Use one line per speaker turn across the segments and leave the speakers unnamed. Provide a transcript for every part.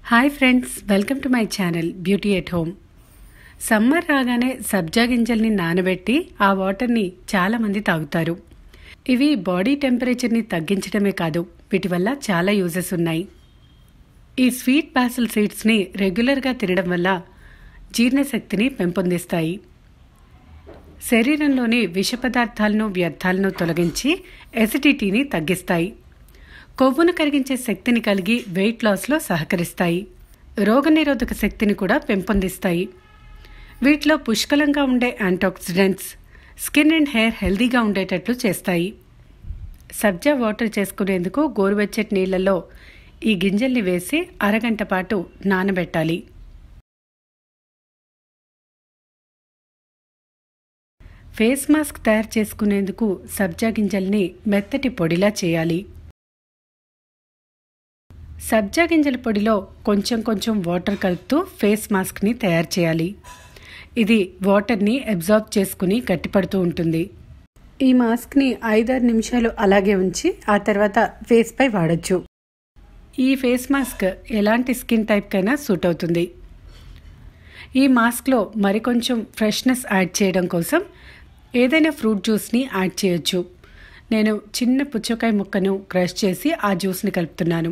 hi friends welcome to my channel beauty at home summer రాగానే సబ్జా గింజల్ని నానబెట్టి ఆ వాటర్ని చాలామంది తాగుతారు ఇవి బాడీ టెంపరేచర్ని తగ్గించడమే కాదు వీటి వల్ల చాలా యూజెస్ ఉన్నాయి ఈ స్వీట్ బాసిల్ సీడ్స్ని రెగ్యులర్గా తినడం వల్ల జీర్ణశక్తిని పెంపొందిస్తాయి శరీరంలోని విష పదార్థాలను వ్యర్థాలను తొలగించి ఎసిడిటీని తగ్గిస్తాయి కొవ్వును కరిగించే శక్తిని కలిగి వెయిట్ లాస్లో సహకరిస్తాయి రోగనిరోధక శక్తిని కూడా పెంపొందిస్తాయి వీటిలో పుష్కలంగా ఉండే యాంటాక్సిడెంట్స్ స్కిన్ అండ్ హెయిర్ హెల్దీగా ఉండేటట్లు చేస్తాయి సబ్జా వాటర్ చేసుకునేందుకు గోరువెచ్చటి నీళ్లలో ఈ గింజల్ని వేసి అరగంట పాటు నానబెట్టాలి ఫేస్ మాస్క్ తయారు చేసుకునేందుకు సబ్జా గింజల్ని మెత్తటి పొడిలా చేయాలి సబ్జా గింజల పొడిలో కొంచెం కొంచెం వాటర్ కలుపుతూ ఫేస్ మాస్క్ని తయారు చేయాలి ఇది వాటర్ని అబ్జార్బ్ చేసుకుని గట్టిపడుతూ ఉంటుంది ఈ మాస్క్ని ఐదారు నిమిషాలు అలాగే ఉంచి ఆ తర్వాత ఫేస్పై వాడచ్చు ఈ ఫేస్ మాస్క్ ఎలాంటి స్కిన్ టైప్కైనా సూట్ అవుతుంది ఈ మాస్క్లో మరికొంచెం ఫ్రెష్నెస్ యాడ్ చేయడం కోసం ఏదైనా ఫ్రూట్ జ్యూస్ని యాడ్ చేయొచ్చు నేను చిన్న పుచ్చకాయ ముక్కను క్రష్ చేసి ఆ జ్యూస్ని కలుపుతున్నాను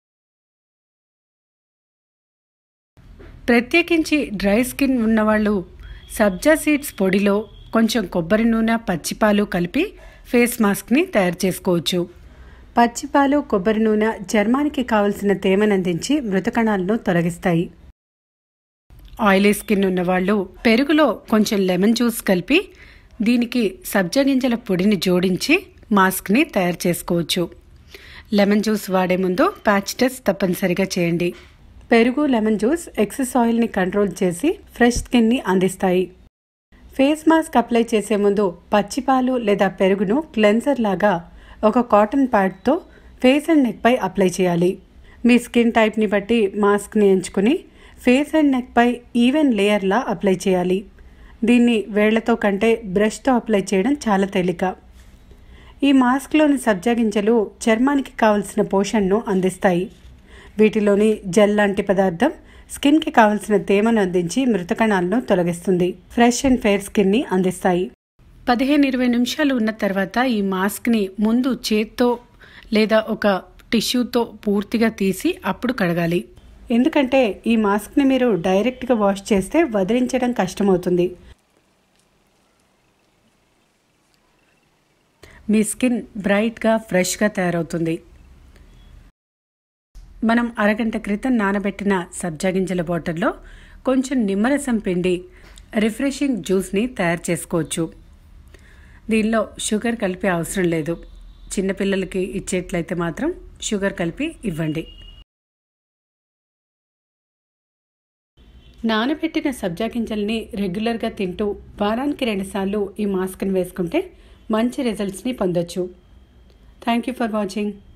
ప్రత్యేకించి డ్రై స్కిన్ ఉన్నవాళ్ళు సబ్జా సీడ్స్ పొడిలో కొంచెం కొబ్బరి నూనె పచ్చిపాలు కలిపి ఫేస్ మాస్క్ని తయారు చేసుకోవచ్చు పచ్చిపాలు కొబ్బరి నూనె చర్మానికి కావలసిన తేమను అందించి మృతకణాలను తొలగిస్తాయి ఆయిలీ స్కిన్ ఉన్నవాళ్ళు పెరుగులో కొంచెం లెమన్ జ్యూస్ కలిపి దీనికి సబ్జా గింజల పొడిని జోడించి మాస్క్ని తయారు చేసుకోవచ్చు లెమన్ జ్యూస్ వాడే ముందు ప్యాచ్ టెస్ట్ తప్పనిసరిగా చేయండి పెరుగు లెమన్ జ్యూస్ ఎక్సెస్ ఆయిల్ని కంట్రోల్ చేసి ఫ్రెష్ స్కిన్ని అందిస్తాయి ఫేస్ మాస్క్ అప్లై చేసే ముందు పచ్చిపాలు లేదా పెరుగును క్లెన్సర్ లాగా ఒక కాటన్ ప్యాడ్తో ఫేస్ అండ్ నెక్పై అప్లై చేయాలి మీ స్కిన్ టైప్ని బట్టి మాస్క్ని ఎంచుకుని ఫేస్ అండ్ నెక్పై ఈవెన్ లేయర్లా అప్లై చేయాలి దీన్ని వేళ్లతో కంటే బ్రష్తో అప్లై చేయడం చాలా తేలిక ఈ మాస్క్లోని సబ్జా గింజలు చర్మానికి కావలసిన పోషణను అందిస్తాయి వీటిలోని జెల్ లాంటి పదార్థం స్కిన్కి కావలసిన తేమను అందించి మృతకణాలను తొలగిస్తుంది ఫ్రెష్ అండ్ ఫెయిర్ స్కిన్ని అందిస్తాయి పదిహేను ఇరవై నిమిషాలు ఉన్న తర్వాత ఈ మాస్క్ని ముందు చేత్తో లేదా ఒక టిష్యూతో పూర్తిగా తీసి అప్పుడు కడగాలి ఎందుకంటే ఈ మాస్క్ని మీరు డైరెక్ట్గా వాష్ చేస్తే వదిలించడం కష్టమవుతుంది మీ స్కిన్ బ్రైట్గా ఫ్రెష్గా తయారవుతుంది మనం అరగంట క్రితం నానబెట్టిన సబ్జా గింజల వాటర్లో కొంచెం నిమ్మరసం పిండి రిఫ్రెషింగ్ జ్యూస్ని తయారు చేసుకోవచ్చు దీనిలో షుగర్ కలిపి అవసరం లేదు చిన్నపిల్లలకి ఇచ్చేట్లయితే మాత్రం షుగర్ కలిపి ఇవ్వండి నానబెట్టిన సబ్జా గింజల్ని రెగ్యులర్గా తింటూ వారానికి రెండుసార్లు ఈ మాస్క్ని వేసుకుంటే మంచి రిజల్ట్స్ని పొందొచ్చు థ్యాంక్ యూ ఫర్ వాచింగ్